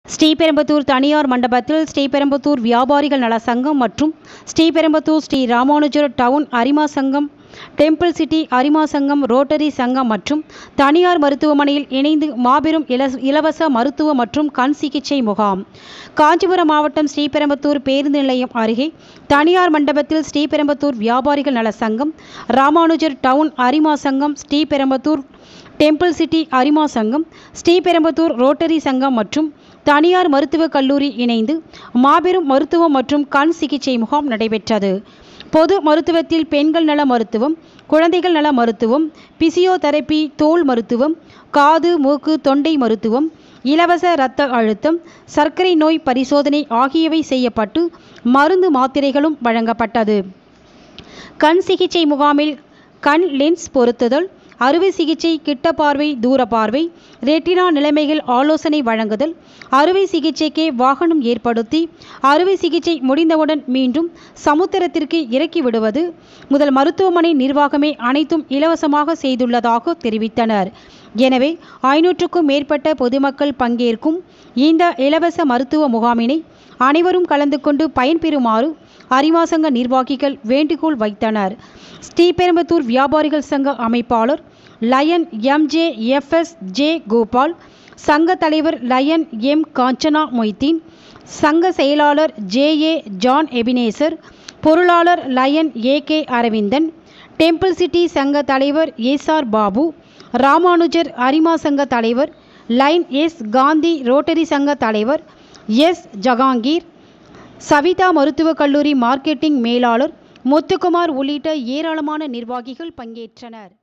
ஸ்ரீபெரும்புதூர் தனியார் மண்டபத்தில் ஸ்ரீபெரும்புதூர் வியாபாரிகள் நல சங்கம் மற்றும் ஸ்ரீபெரும்புதூர் ஸ்ரீ ராமானுஜர் டவுன் அரிமா சங்கம் டெம்பிள் சிட்டி அரிமா சங்கம் ரோட்டரி சங்கம் மற்றும் தனியார் மருத்துவமனையில் இணைந்து மாபெரும் இலஸ் இலவச மருத்துவ மற்றும் கண் சிகிச்சை முகாம் காஞ்சிபுரம் மாவட்டம் ஸ்ரீபெரும்புதூர் பேருந்து நிலையம் அருகே தனியார் மண்டபத்தில் ஸ்ரீபெரும்புதூர் வியாபாரிகள் நல சங்கம் ராமானுஜர் டவுன் அரிமா சங்கம் ஸ்ரீபெரும்புதூர் டெம்பிள் சிட்டி அரிமா சங்கம் ஸ்ரீபெரும்புதூர் ரோட்டரி சங்கம் மற்றும் தனியார் மருத்துவக் கல்லூரி இணைந்து மாபெரும் மருத்துவம் மற்றும் கண் சிகிச்சை முகாம் நடைபெற்றது பொது மருத்துவத்தில் பெண்கள் நல மருத்துவம் குழந்தைகள் நல மருத்துவம் பிசியோதெரபி தோல் மருத்துவம் காது மூக்கு தொண்டை மருத்துவம் இலவச இரத்த அழுத்தம் சர்க்கரை நோய் பரிசோதனை ஆகியவை செய்யப்பட்டு மருந்து மாத்திரைகளும் வழங்கப்பட்டது கண் சிகிச்சை முகாமில் கண் லென்ஸ் பொருத்துதல் அறுவை சிகிச்சை கிட்ட பார்வை தூர பார்வை ரெட்டினா நிலைமைகள் ஆலோசனை வழங்குதல் அறுவை சிகிச்சைக்கே வாகனம் ஏற்படுத்தி அறுவை சிகிச்சை முடிந்தவுடன் மீண்டும் சமுத்திரத்திற்கு இறக்கி விடுவது முதல் மருத்துவமனை நிர்வாகமே அனைத்தும் இலவசமாக செய்துள்ளதாக தெரிவித்தனர் எனவே ஐநூற்றுக்கும் மேற்பட்ட பொதுமக்கள் பங்கேற்கும் இந்த இலவச மருத்துவ முகாமினை அனைவரும் கலந்து கொண்டு பயன்பெறுமாறு அரிமாசங்க நிர்வாகிகள் வேண்டுகோள் வைத்தனர் ஸ்ரீபெரும்புதூர் வியாபாரிகள் சங்க அமைப்பாளர் lion MJ FS J Gopal சங்க தலைவர் லயன் எம் காஞ்சனா மொய்தீன் சங்க செயலாளர் ஜே ஏ ஜான் எபினேசர் பொருளாளர் lion A K Aravindan temple city சங்க தலைவர் ஏசார் பாபு ராமானுஜர் அரிமா சங்க தலைவர் லைன் எஸ் காந்தி ரோட்டரி சங்க தலைவர் எஸ் ஜகாங்கீர் சவிதா மருத்துவக் கல்லூரி மார்க்கெட்டிங் மேலாளர் முத்துக்குமார் உள்ளிட்ட ஏராளமான நிர்வாகிகள் பங்கேற்றனர்